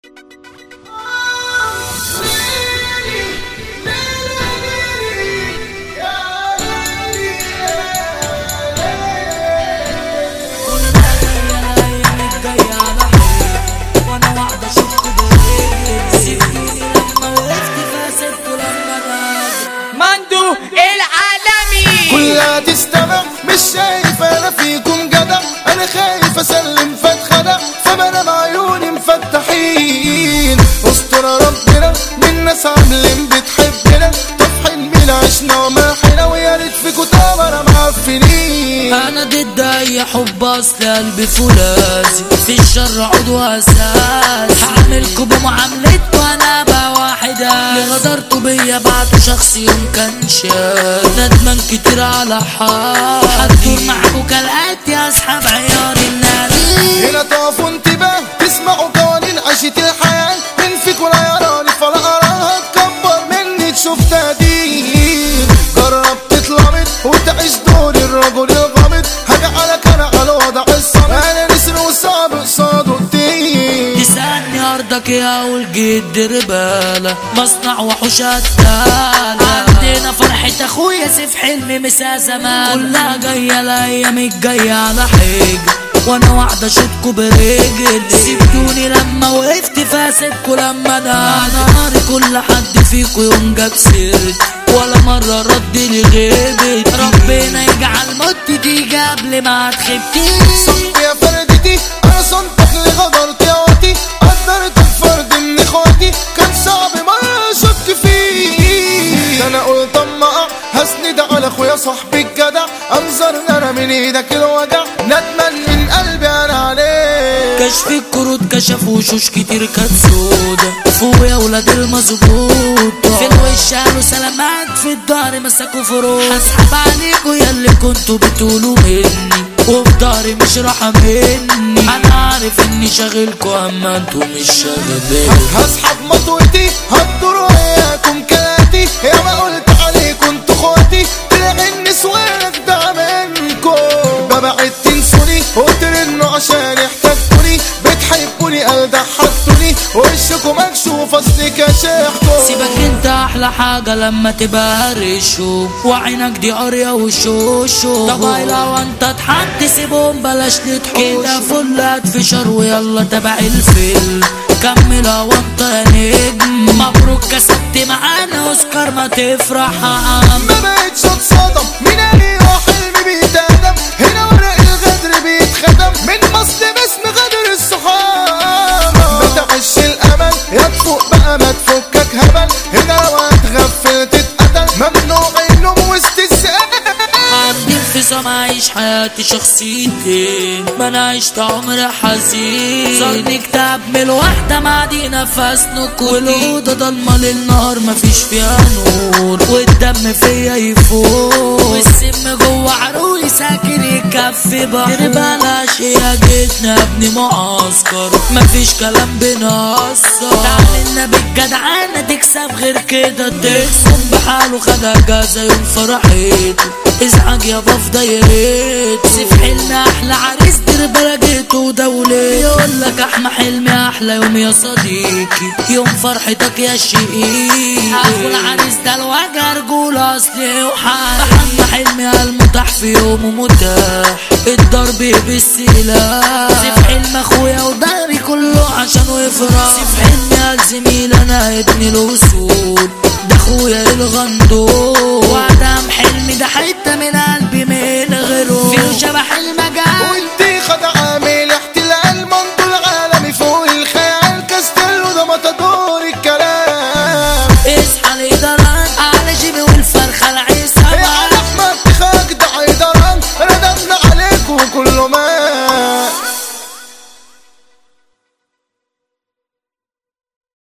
مندو العالمي كلها تستمع مش شايف انا فيكم جدع انا خايف اسلم فاتخدع فبنام عيوني مفتحين استر ربنا من ناس عاملين بتحبنا طب حلمنا عشنا وما حنا ويا ريت فيكوا تمر معفنين انا ضد اي حب اصل قلبي فولاذي في الشر عضو اساس هعملكوا بمعاملتكوا انا بقى واحدة اللي غدرتوا بيا بعتوا شخص يوم كان شاد ندمان كتير على حال هتدور معاكوا كالاتي اسحب عيار النادي هنا تقفوا انتباه تسمعوا قوانين عيشة الحياة من فيكوا لا يراني فلا اراها تكبر مني تشوف تهديد جرب تتلمط وتعيش دور الرجل الغامض هجعلك انا على وضع الصمت انا نسر وصعب قصاده الدين تسألني أرضك يا والجد ربالة مصنع وحوشات تالة عندنا فرحة أخويا سيف حلمي مسا زمان كلها جاية الأيام الجاية على حجر وانا واحدة اشوطكوا برجل سبتوني لما وقفت فاسدكوا لما ده نهاري كل حد فيكوا يوم جاب سيرت ولا مرة رد لي غيبت ربنا يجعل موتي تيجي قبل ما تخبتي صمت يا فردتي انا صنتك لغدرت يا وقتي قدرتك فرد من اخواتي كان صعب مرة اشك فيه ده انا قلت اما أقع هسند على اخويا صاحبي الجدع انظرني انا من ايدك الوجع ندمان من قلبي انا عليك كشف الكروت كشف وشوش كتير كانت سودا فوق يا ولاد المظبوط في الوش قالوا سلامات في الظهر مسكوا فروض هسحب عليكوا يا اللي كنتوا بتقولوا مني وفي ظهري مش راحة مني انا عارف اني شاغلكوا اما انتوا مش شاغلين هسحب مطوتي هتدور وياكم كلاتي يا ما قلت عليكم انتوا اخواتي تلاقي النسوان ده منكم ببعد تنسوني وترنوا عشان احتجتوني بتحبوني قال ضحكتوني وشكم مكشوف اصلي كشحكم سيبك انت احلى حاجة لما تبقى رشو وعينك دي قرية وشوشو طب لو انت اتحط سيبهم بلاش نضحك كده فلات في شر ويلا تبع الفيلم كملها وانت يا نجم مبروك كسبت معانا اوسكار ما تفرح يا عم ما بقتش اتصدم من اي حلم بيتقدم هنا ورق الغدر بيتخدم من مصر باسم غدر الصحابة ما تعيش الامل يا تفوق بقى ما تفكك هبل هنا لو هتغفل تتقتل ممنوع النوم واستسقاء عندي انفصام عايش حياتي شخصيتي ما انا عشت عمر حزين صارني كتاب من الوحدة معدي نفس نكوتي والأوضة ضلمة للنهار مفيش فيها نور والدم فيا يفور والسم جوه عروقي ساكن يكفي بحور بلاش يا جيتنا ابني معسكر مفيش كلام بنهزر تعلمنا بالجدعانة تكسب غير كده تقسم بحاله خد اجازة يوم فرحته ازعج يا بفضى يا ريت سيف حلمي احلى عريس دير بلجته ودولي يقول لك احمى حلمي احلى يوم يا صديقي يوم فرحتك يا شقيق اخو العريس ده الوجه رجول اصلي وحالي احمى حلمي المتاح في يومه متاح الضرب بالسلاح سيف حلمي اخويا وداري كله عشان يفرح سيف حلمي الزميل انا ابن الاصول ده اخويا الغندور وادم حلمي ده حته من قلبي من غيره فيه شبح حلمي